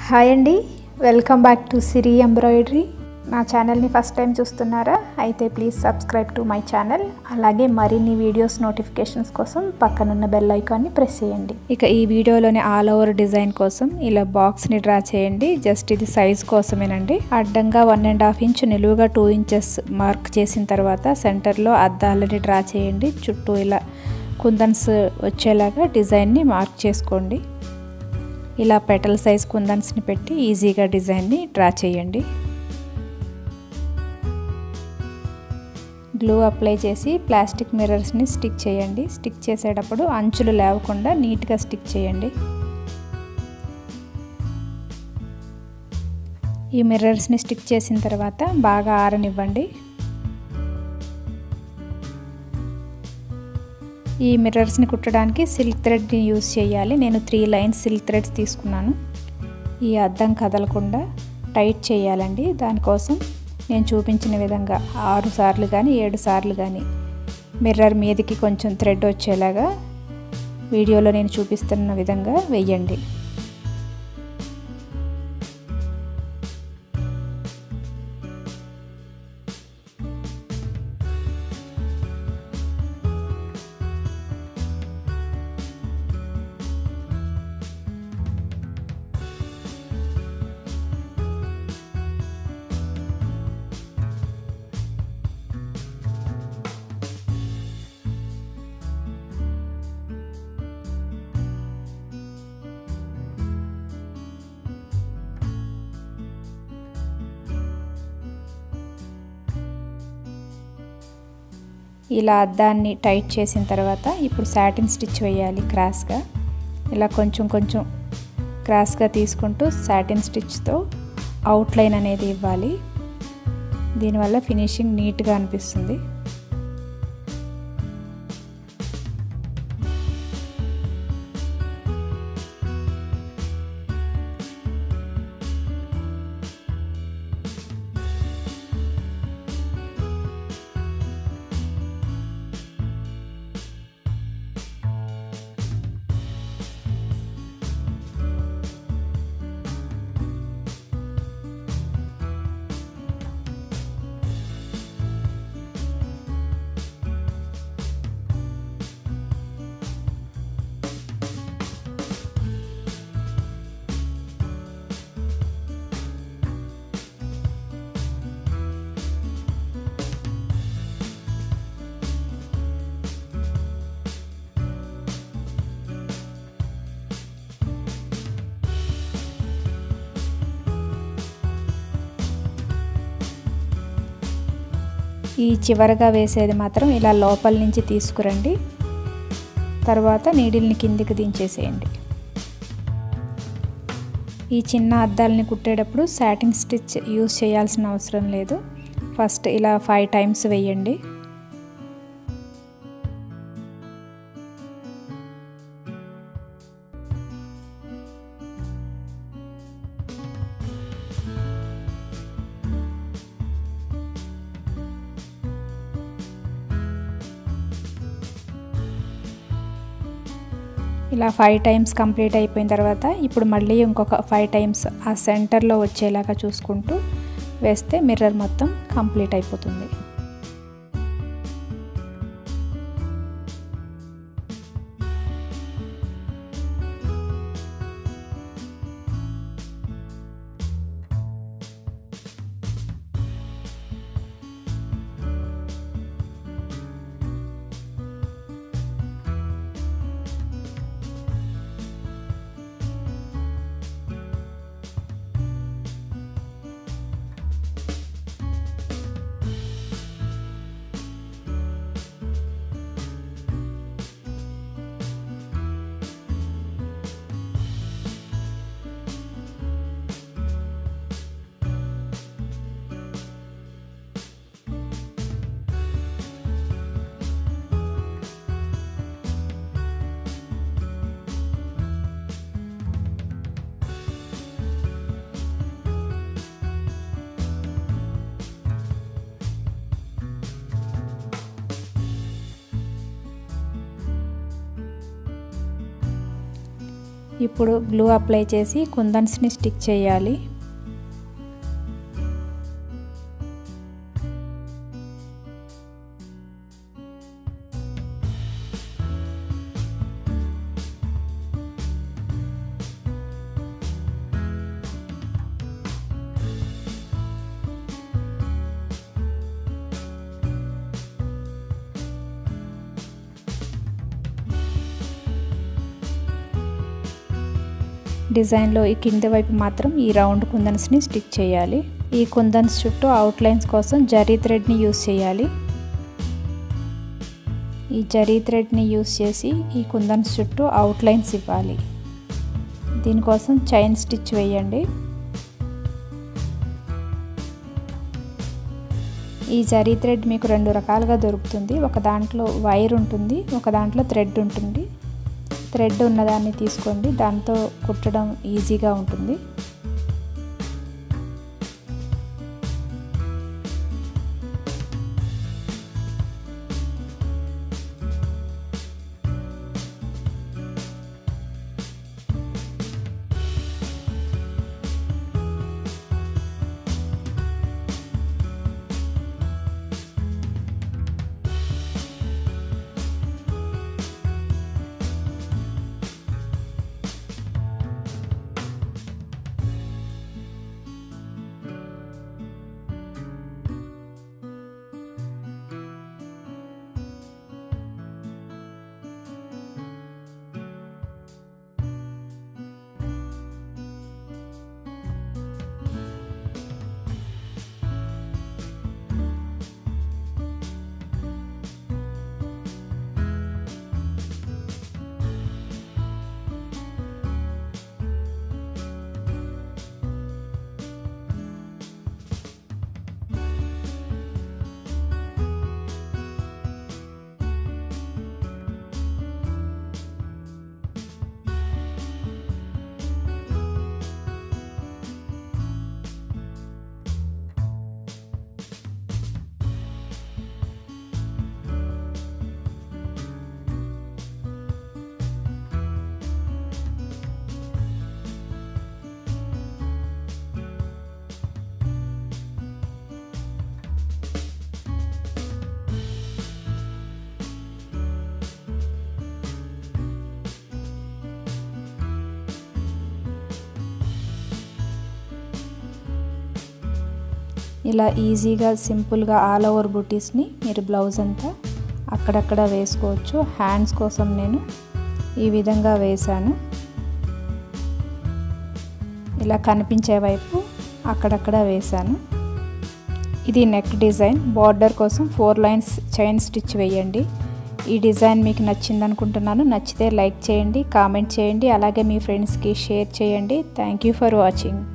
hi అండి welcome back to Siri embroidery నా ఛానల్ని ఫస్ట్ టైం చూస్తున్నారా అయితే please subscribe to my channel అలాగే మరిన్ని వీడియోస్ నోటిఫికేషన్స్ కోసం పక్కనున్న బెల్ ఐకాన్ని ప్రెస్ చేయండి ఇక ఈ వీడియోలోని ఆల్ ఓవర్ డిజైన్ కోసం ఇలా బాక్స్ని డ్రా చేయండి జస్ట్ ఇది సైజ్ కోసమేనండి అడ్డంగా వన్ అండ్ హాఫ్ ఇంచ్ నిలువుగా టూ ఇంచెస్ మార్క్ చేసిన తర్వాత సెంటర్లో అద్దాలని డ్రా చేయండి చుట్టూ ఇలా కుందన్స్ వచ్చేలాగా డిజైన్ని మార్క్ చేసుకోండి ఇలా పెటల్ సైజ్ కుందన్స్ని పెట్టి ఈజీగా డిజైన్ని డ్రా చేయండి గ్లూ అప్లై చేసి ప్లాస్టిక్ మిర్రర్స్ని స్టిక్ చేయండి స్టిక్ చేసేటప్పుడు అంచులు లేవకుండా నీట్గా స్టిక్ చేయండి ఈ మిర్రర్స్ని స్టిక్ చేసిన తర్వాత బాగా ఆరనివ్వండి ఈ మిర్రర్స్ని కుట్టడానికి సిల్క్ థ్రెడ్ని యూస్ చేయాలి నేను త్రీ లైన్స్ సిల్క్ థ్రెడ్స్ తీసుకున్నాను ఈ అద్దం కదలకుండా టైట్ చేయాలండి దానికోసం నేను చూపించిన విధంగా ఆరు సార్లు కానీ ఏడు సార్లు కానీ మిర్రర్ మీదకి కొంచెం థ్రెడ్ వచ్చేలాగా వీడియోలో నేను చూపిస్తున్న విధంగా వెయ్యండి ఇలా అద్దాన్ని టైట్ చేసిన తర్వాత ఇప్పుడు సాటిన్ స్టిచ్ వేయాలి క్రాస్గా ఇలా కొంచెం కొంచెం క్రాస్గా తీసుకుంటూ సాటిన్ స్టిచ్తో అవుట్లైన్ అనేది ఇవ్వాలి దీనివల్ల ఫినిషింగ్ నీట్గా అనిపిస్తుంది ఈ చివరగా వేసేది మాత్రం ఇలా లోపల నుంచి తీసుకురండి తర్వాత నీడిల్ని కిందికి దించేసేయండి ఈ చిన్న అద్దాలని కుట్టేటప్పుడు సాటిన్ స్టిచ్ యూస్ చేయాల్సిన అవసరం లేదు ఫస్ట్ ఇలా ఫైవ్ టైమ్స్ వేయండి ఇలా ఫైవ్ టైమ్స్ కంప్లీట్ అయిపోయిన తర్వాత ఇప్పుడు మళ్ళీ ఇంకొక ఫైవ్ టైమ్స్ ఆ సెంటర్లో వచ్చేలాగా చూసుకుంటూ వేస్తే మిర్రర్ మొత్తం కంప్లీట్ అయిపోతుంది ఇప్పుడు గ్లూ అప్లై చేసి కుందన్స్ని స్టిక్ చేయాలి డిజైన్లో ఈ కింద వైపు మాత్రం ఈ రౌండ్ కుందన్స్ని స్టిక్ చేయాలి ఈ కుందన్స్ చుట్టూ అవుట్లైన్స్ కోసం జరీ థ్రెడ్ని యూస్ చేయాలి ఈ జరీ థ్రెడ్ని యూస్ చేసి ఈ కుందన్స్ చుట్టూ అవుట్లైన్స్ ఇవ్వాలి దీనికోసం చైన్ స్టిచ్ వేయండి ఈ జరీ థ్రెడ్ మీకు రెండు రకాలుగా దొరుకుతుంది ఒక దాంట్లో వైర్ ఉంటుంది ఒక దాంట్లో థ్రెడ్ ఉంటుంది థ్రెడ్ ఉన్నదాన్ని తీసుకోండి దాంతో కుట్టడం ఈజీగా ఉంటుంది ఇలా ఈజీగా సింపుల్గా ఆల్ ఓవర్ బుటీస్ని మీరు బ్లౌజ్ అంతా అక్కడక్కడ వేసుకోవచ్చు హ్యాండ్స్ కోసం నేను ఈ విధంగా వేశాను ఇలా కనిపించే వైపు అక్కడక్కడ వేశాను ఇది నెక్ డిజైన్ బార్డర్ కోసం ఫోర్ లైన్స్ చైన్ స్టిచ్ వేయండి ఈ డిజైన్ మీకు నచ్చింది అనుకుంటున్నాను నచ్చితే లైక్ చేయండి కామెంట్ చేయండి అలాగే మీ ఫ్రెండ్స్కి షేర్ చేయండి థ్యాంక్ యూ ఫర్ వాచింగ్